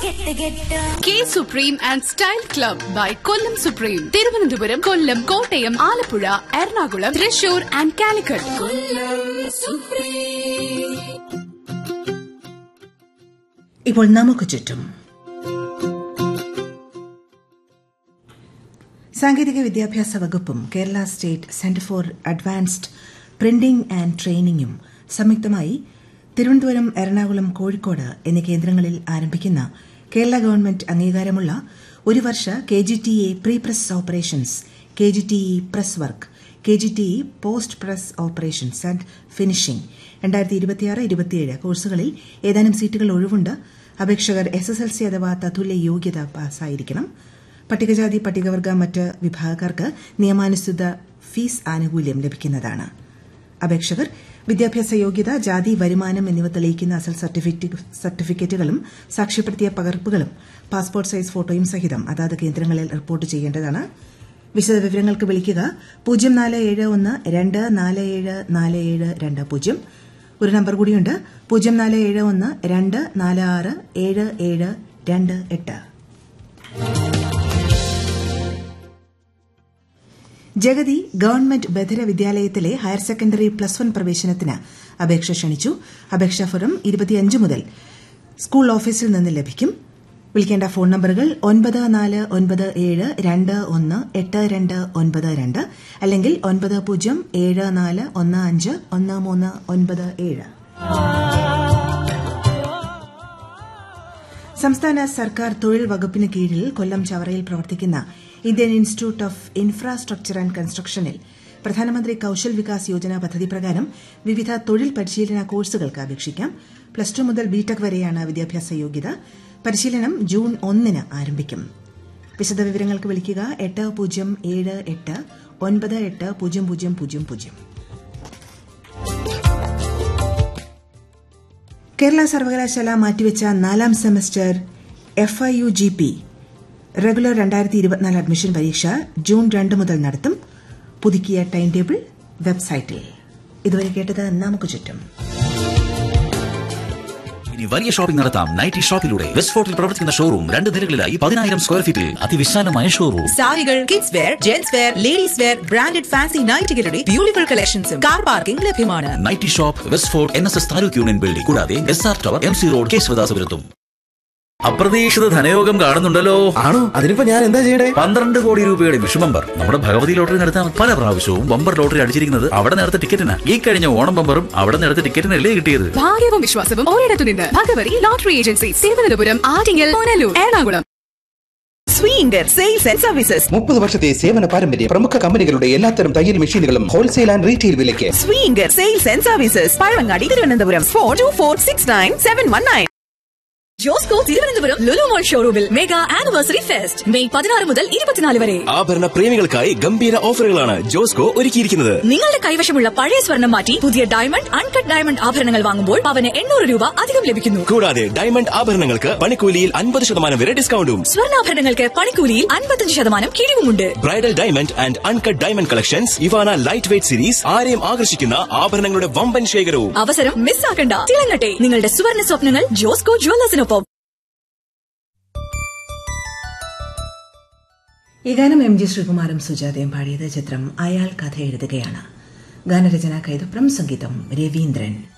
K supreme and style club by Kollam supreme Thiruvananthapuram Kollam Kottayam Alappuzha Ernakulam Thrissur and Calicut ഇപ്പോൾ നമുക്ക് ചുറ്റും സാങ്കേതിക വിദ്യാഭ്യാസ വകുപ്പും Kerala state centre for advanced printing and ട്രെയിനിങ്ങും സംയുക്തമായി തിരുവനന്തപുരം എറണാകുളം കോഴിക്കോട് എന്നീ കേന്ദ്രങ്ങളിൽ ആരംഭിക്കുന്ന കേരള ഗവൺമെന്റ് അംഗീകാരമുള്ള ഒരു വർഷ K G T A pre press operations K G T E press work K G T E post press operations and finishing രണ്ടായിരത്തി ഇരുപത്തിയാറ് ഇരുപത്തിയേഴ് കോഴ്സുകളിൽ ഏതാനും സീറ്റുകൾ ഒഴിവുണ്ട് അപേക്ഷകർ എസ് എസ് എൽ സി അഥവാ തത്തുല്യ യോഗ്യത പാസ്സായിരിക്കണം പട്ടികജാതി പട്ടികവർഗ മറ്റ് വിഭാഗക്കാർക്ക് നിയമാനുസൃത ഫീസ് ആനുകൂല്യം ലഭിക്കുന്നതാണ് അപേക്ഷകർ വിദ്യാഭ്യാസ യോഗ്യത ജാതി വരുമാനം എന്നിവ തെളിയിക്കുന്ന അസൽ സർട്ടിഫിക്കറ്റുകളും സാക്ഷ്യപ്പെടുത്തിയ പകർപ്പുകളും പാസ്പോർട്ട് സൈസ് ഫോട്ടോയും സഹിതം അതാത് കേന്ദ്രങ്ങളിൽ റിപ്പോർട്ട് ചെയ്യേണ്ടതാണ് വിശദവിവരങ്ങൾക്ക് വിളിക്കുക പൂജ്യം നാല് ഏഴ് ഒന്ന് രണ്ട് നാല് ഏഴ് നാല് ഏഴ് രണ്ട് പൂജ്യം ഒരു നമ്പർ കൂടിയുണ്ട് പൂജ്യം നാല് ഏഴ് ഒന്ന് രണ്ട് നാല് ആറ് ഏഴ് ഏഴ് രണ്ട് എട്ട് ജഗതി ഗവൺമെന്റ് ബധിര വിദ്യാലയത്തിലെ ഹയർ സെക്കൻഡറി പ്ലസ് വൺ പ്രവേശനത്തിന് അപേക്ഷ ക്ഷണിച്ചു അപേക്ഷാ ഫോറം ഇരുപത്തിയഞ്ച് മുതൽ സ്കൂൾ ഓഫീസിൽ നിന്ന് ലഭിക്കും വിളിക്കേണ്ട ഫോൺ നമ്പറുകൾ ഒൻപത് നാല് ഒൻപത് ഏഴ് രണ്ട് ഒന്ന് എട്ട് രണ്ട് ഒൻപത് രണ്ട് അല്ലെങ്കിൽ ഒൻപത് പൂജ്യം ഏഴ് നാല് ഒന്ന് അഞ്ച് ഒന്ന് മൂന്ന് ഒൻപത് ഏഴ് സംസ്ഥാന സർക്കാർ തൊഴിൽ വകുപ്പിന് കീഴിൽ കൊല്ലം ചവറയിൽ പ്രവർത്തിക്കുന്ന Indian institute of infrastructure and കൺസ്ട്രക്ഷനിൽ പ്രധാനമന്ത്രി കൌശൽ വികാസ് യോജന പദ്ധതി പ്രകാരം വിവിധ തൊഴിൽ പരിശീലന കോഴ്സുകൾക്ക് അപേക്ഷിക്കാം പ്ലസ് ടു മുതൽ ബിടെക് വരെയാണ് വിദ്യാഭ്യാസ യോഗ്യത പരിശീലനം ജൂൺ ഒന്നിന് ആരംഭിക്കും വിശദവിവരങ്ങൾക്ക് വിളിക്കുക എട്ട് പൂജ്യം ഏഴ് എട്ട് ഒൻപത് എട്ട് പൂജ്യം പൂജ്യം പൂജ്യം പൂജ്യം കേരള സർവകലാശാല മാറ്റിവെച്ച നാലാം semester F I U G P regular രണ്ടായിരത്തി ഇരുപത്തിനാല് അഡ്മിഷൻ പരീക്ഷ ജൂൺ രണ്ട് മുതൽ നടത്തും പുതുക്കിയ ടൈം ടേബിൾ വെബ്സൈറ്റിൽ ഇതുവരെ കേട്ടത് നമുക്ക് ചുറ്റും ഇനി വലിയ ഷോപ്പിംഗ് നടത്താം നൈറ്റി ഷോപ്പിലൂടെ വെസ്റ്റ് ഫോർട്ടിൽ പ്രവർത്തിക്കുന്ന ഷോറൂം രണ്ട് നിലകളിലായി പതിനായിരം സ്ക്വയർ ഫീറ്റിൽ അതിവിശാലമായ ഷോറൂം സാരികൾ kids wear gents wear ladies wear branded fancy നൈറ്റുകളുടെ ബ്യൂട്ടിഫുൾ കളക്ഷൻസും കാർ പാർക്കിംഗ് ലഭ്യമാണ് nighty shop west fort N S S taluk union building കൂടാതെ S R tower M C road കേശവദാസപുരത്തും അപ്രതീക്ഷിത ധനയോഗം കാണുന്നുണ്ടല്ലോ ആണോ അതിനിപ്പോ ഞാൻ എന്താ ചെയ്യണ്ടേ പന്ത്രണ്ട് കോടി രൂപയുടെ വിഷുബമ്പർ നമ്മുടെ ഭഗവതി ലോട്ടറി നടത്താൻ പല പ്രാവശ്യവും ബമ്പർ ലോട്ടറി അടിച്ചിരിക്കുന്നത് അവിടെ നേരത്തെ ടിക്കറ്റിന് ഈ കഴിഞ്ഞ ഓണം ബമ്പറും അവിടെ നേരത്തെ ടിക്കറ്റിനല്ലേ കിട്ടിയത് ഭാഗ്യവും വിശ്വാസവും ഒരിടത്തു നിന്ന് ഭഗവതി ലോട്ടറി ഏജൻസി തിരുവനന്തപുരം ആറ്റിങ്ങൽ പുനലൂർ എറണാകുളം സ്വീങ്കർ സെയിൽസ് ആൻഡ് സർവീസസ് മുപ്പത് വർഷത്തെ സേവന പാരമ്പര്യം പ്രമുഖ കമ്പനികളുടെ എല്ലാത്തരം തയ്യൽ മെഷീനുകളും ഹോൾസെയിൽ ആൻഡ് റീറ്റെയിൽ വിലയ്ക്ക് സ്വീങ്കർ sales and services Pazhavangadi Thiruvananthapuram four two four six nine seven one nine Josco Thiruvananthapuram Lulu Mall ഷോറൂമിൽ മെഗാ ആനിവേഴ്സറി ഫെസ്റ്റ് മെയ് പതിനാറ് മുതൽ ഇരുപത്തിനാല് വരെ ആഭരണ പ്രേമികൾക്കായി ഗംഭീര ഓഫറുകളാണ് ജോസ്കോ ഒരുക്കിയിരിക്കുന്നത് നിങ്ങളുടെ കൈവശമുള്ള പഴയ സ്വർണം മാറ്റി പുതിയ ഡയമണ്ട് അൺകട്ട് ഡയമണ്ട് ആഭരണങ്ങൾ വാങ്ങുമ്പോൾ അവന് എണ്ണൂറ് രൂപ അധികം ലഭിക്കുന്നു കൂടാതെ ഡയമണ്ട് ആഭരണങ്ങൾക്ക് പണിക്കൂലിയിൽ അൻപത് ശതമാനം വരെ ഡിസ്കൗണ്ടും സ്വർണ്ണാഭരണങ്ങൾക്ക് പണിക്കൂലിയിൽ അൻപത്തഞ്ച് ശതമാനം കിഴിവുമുണ്ട് bridal diamond and uncut diamond collections Ivana light weight series ആരെയും ആകർഷിക്കുന്ന ആഭരണങ്ങളുടെ വമ്പൻ ശേഖരവും അവസരം മിസ്സാക്കണ്ട തിളങ്ങട്ടെ നിങ്ങളുടെ സുവർണ സ്വപ്നങ്ങൾ ജോസ്കോ ജുവല്ലേഴ്സിനൊപ്പം ഈ ഗാനം എം ജി ശ്രീകുമാറും സുജാതയും പാടിയത് ചിത്രം അയാൾ കഥ എഴുതുകയാണ് ഗാനരചന കൈതപ്രം സംഗീതം രവീന്ദ്രൻ